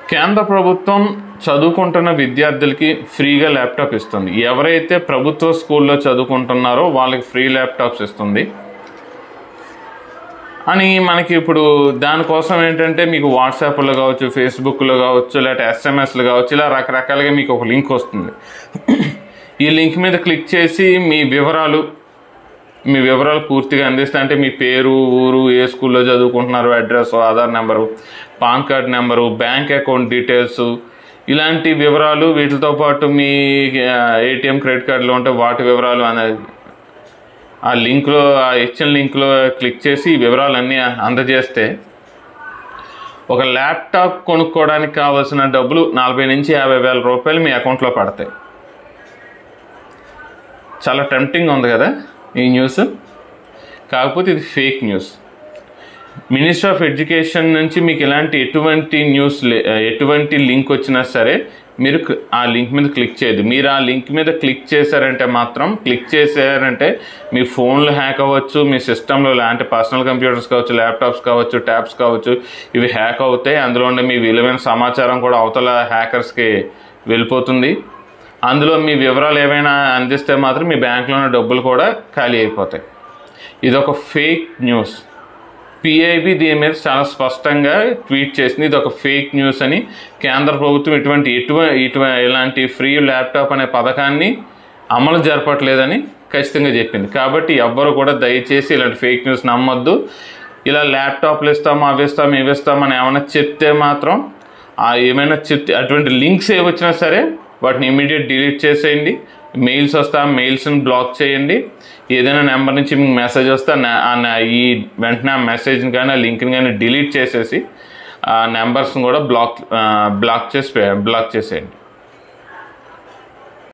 కేంద్ర ప్రభుత్వం చదువుకుంటున్న విద్యార్థులకి ఫ్రీగా ల్యాప్టాప్ ఇస్తుంది ఎవరైతే ప్రభుత్వ స్కూల్లో చదువుకుంటున్నారో వాళ్ళకి ఫ్రీ ల్యాప్టాప్స్ ఇస్తుంది అని మనకి ఇప్పుడు దానికోసం ఏంటంటే మీకు వాట్సాప్లో కావచ్చు ఫేస్బుక్లో కావచ్చు లేకపోతే ఎస్ఎంఎస్లు కావచ్చు ఇలా రకరకాలుగా మీకు ఒక లింక్ వస్తుంది ఈ లింక్ మీద క్లిక్ చేసి మీ వివరాలు మీ వివరాలు పూర్తిగా అందిస్తే అంటే మీ పేరు ఊరు ఏ స్కూల్లో చదువుకుంటున్నారు address Aadhaar number pan card number bank account details ఇలాంటి వివరాలు వీటితో పాటు మీ ఏటీఎం క్రెడిట్ కార్డులో ఉంటే వాటి వివరాలు అనేది ఆ లింక్లో ఆ ఇచ్చిన లింక్లో క్లిక్ చేసి ఈ వివరాలన్నీ అందజేస్తే ఒక ల్యాప్టాప్ కొనుక్కోవడానికి కావాల్సిన డబ్బులు నలభై నుంచి యాభై వేల రూపాయలు మీ అకౌంట్లో పడతాయి చాలా టెంప్టింగ్ ఉంది కదా ఈ న్యూస్ కాకపోతే ఇది fake news minister of education నుంచి మీకు ఇలాంటి ఎటువంటి న్యూస్ లే- ఎటువంటి లింక్ వచ్చినా సరే మీరు క్- ఆ లింక్ మీద క్లిక్ చేయదు మీరు ఆ లింక్ మీద క్లిక్ చేశారంటే మాత్రం క్లిక్ చేశారంటే మీ ఫోన్లు హ్యాక్ అవ్వచ్చు మీ సిస్టంలో లాంటి పర్సనల్ కంప్యూటర్స్ కావచ్చు ల్యాప్టాప్స్ కావచ్చు ట్యాబ్స్ కావచ్చు ఇవి హ్యాక్ అవుతాయి అందులో ఉండే మీ విలువైన సమాచారం కూడా అవతల హ్యాకర్స్కి వెళ్ళిపోతుంది అందులో మీ వివరాలు ఏవైనా అందిస్తే మాత్రం మీ బ్యాంక్లో ఉన్న డబ్బులు కూడా ఖాళీ అయిపోతాయి ఇది ఒక ఫేక్ న్యూస్ పిఐబి దీని మీద చాలా స్పష్టంగా ట్వీట్ చేసింది ఇది ఒక ఫేక్ న్యూస్ అని కేంద్ర ప్రభుత్వం ఇటువంటి ఎటువ ఇటువ ఇలాంటి ఫ్రీ ల్యాప్టాప్ అనే పథకాన్ని అమలు జరపట్లేదని ఖచ్చితంగా చెప్పింది కాబట్టి ఎవ్వరు కూడా దయచేసి ఇలాంటి ఫేక్ న్యూస్ నమ్మొద్దు ఇలా ల్యాప్టాప్లు ఇస్తాము అవి ఇస్తాము ఇవి ఇస్తామని ఏమైనా చెప్తే మాత్రం ఆ ఏమైనా చెప్తే అటువంటి లింక్స్ ఏ వచ్చినా సరే వాటిని ఇమీడియట్ డిలీట్ చేసేయండి మెయిల్స్ వస్తే ఆ మెయిల్స్ని బ్లాక్ చేయండి ఏదైనా నెంబర్ నుంచి మీకు మెసేజ్ వస్తే ఆ నె- ఆ నె- ఈ వెంటనే ఆ మెసేజ్ని కానీ ఆ లింక్ని కానీ డిలీట్ చేసేసి ఆ నెంబర్స్ని కూడా బ్లాక్ బ్లాక్ చేసి బ్లాక్ చేసేయండి